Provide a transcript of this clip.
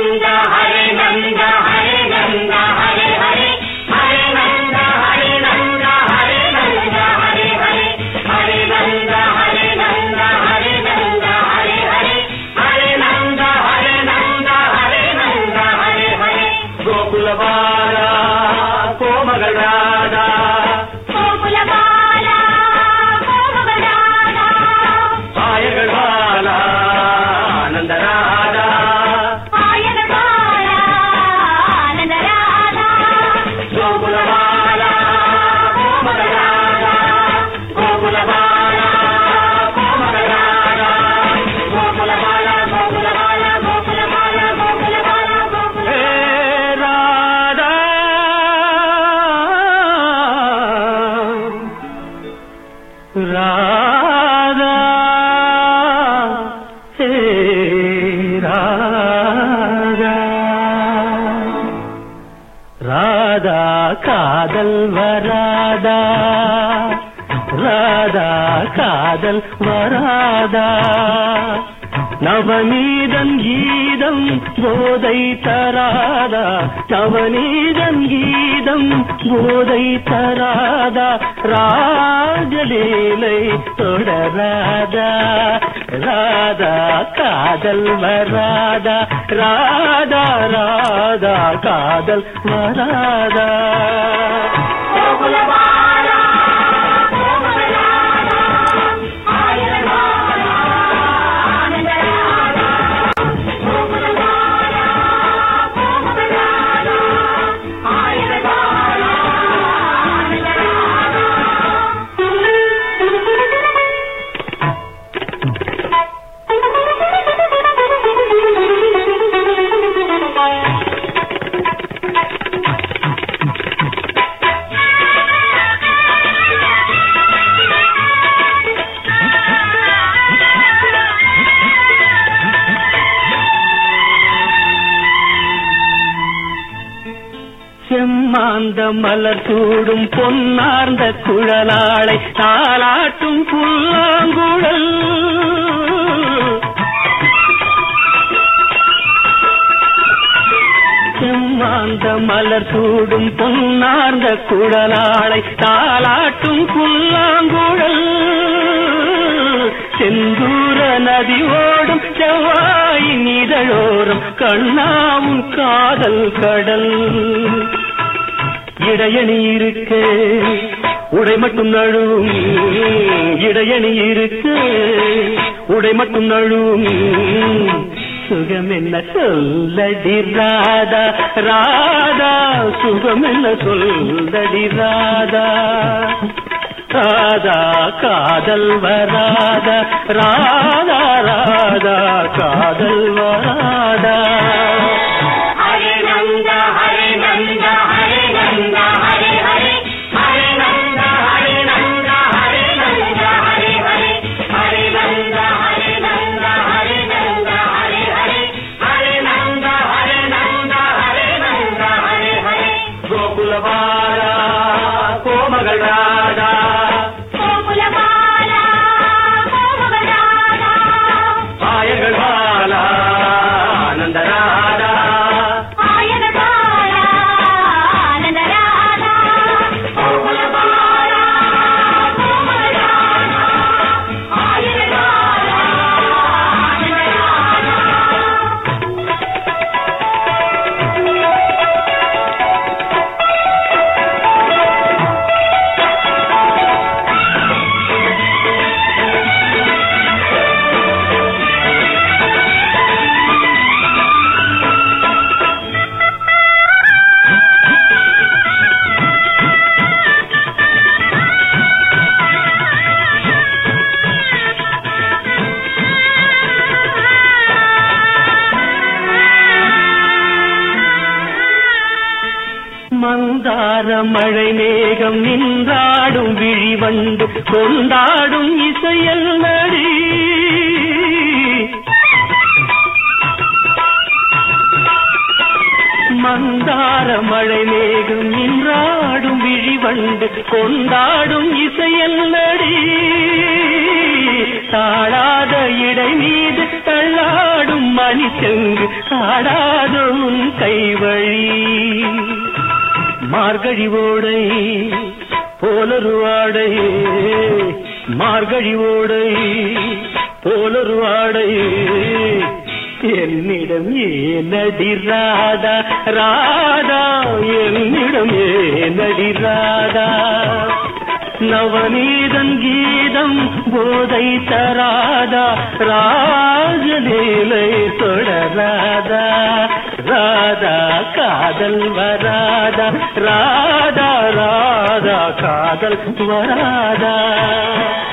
நந்த ஹரே நந்த ஹரே நந்த ஹரே ஹரே ஹரே நந்த ஹரே நந்த ஹரே நந்த ஹரே ஹரே ஹரே நந்த ஹரே நந்த ஹரே நந்த ஹரே ஹரே ஹரே நந்த ஹரே நந்த ஹரே நந்த ஹரே ஹரே கோகுலபால கோமகராதா கோகுலபால கோமகராதா ஆயகபால ஆனந்தராதா ஆயனபால ஆனந்தராதா கோகுலபால கோமகராதா கோகுலபால கோமகராதா கோகுலபால கோகுலபால கோகுலபால கோகுலபால கோகுல ஹே ராதா ராதா ஹே ராதா ராதா காதல் வராதா ராதா காதல் வராதா நவநீதன் கீதம் போதை தராதா நவநீதன் கீதம் போதை தராதா ராஜலீலை தொடராதா ராதா காதல் வராதா ராதா ராதா காதல் வராதா கோகுலபால கோமகராதா ஆயனபால ஆனந்தராதா கோகுலபால கோமகராதா ஆயனபால ஆனந்தராதா செம்மாந்த மலர் சூடும் பொன்னார்ந்த குழலாளை தாளாட்டும் புல்லாங்குழல் செம்மாந்த மலர் சூடும் பொன்னார்ந்த குழலாளை தாளாட்டும் புல்லாங்குழல் செந்தூர நதி ஓடும் செவ்வாயின் இதழோரம் கண்ணாவும் காதல் கடல் இடையணி இருக்க உடை மட்டும் நழுவும் இடையணி இருக்க உடை மட்டும் நழுவும் சுகம் என்ன சொல்லடி ராதா ராதா சுகம் என்ன சொல்லடி ராதா ராதா காதல் வராதா ராதா ராதா காதல் வராதா ஹரே நந்த ஹரே நந்த ஹரே நந்த ஹரே ஹரே ஹரே நந்த ஹரே நந்த ஹரே நந்த ஹரே ஹரே ஹரே நந்த ஹரே நந்த ஹரே நந்த ஹரே ஹரே ஹரே நந்த ஹரே நந்த ஹரே நந்த ஹரே ஹரே கோகுலபால கோமகராதா கோகுலபால கோமகராதா ஆயகபால ஆனந்தராதா ஆயனபால ஆனந்தராதா கோகுலபால கோமகராதா ஆயனபால ஆனந்தராதா மந்தார மழை மேகம் நின்றாடும் விழிவண்டு கொண்டாடும் இசையல் நடி மந்தார மழை மேகம் நின்றாடும் விழிவண்டு கொண்டாடும் இசையல் நடி தாழாத இடை மீது தள்ளாடும் பனி செங்கு ஆடாத உன் கைவழி மார்கழி ஓடை போலொரு ஆடை மார்கழி ஓடை போலொரு ஆடை என்னிடம் ஏனடி ராதா ராதா என்னிடம் ஏனடி ராதா நவநீதன் கீதம் போதை தராதா ராஜலீலை தொடராதா ராதா காதல் வராதா ராதா ராதா காதல் வராதா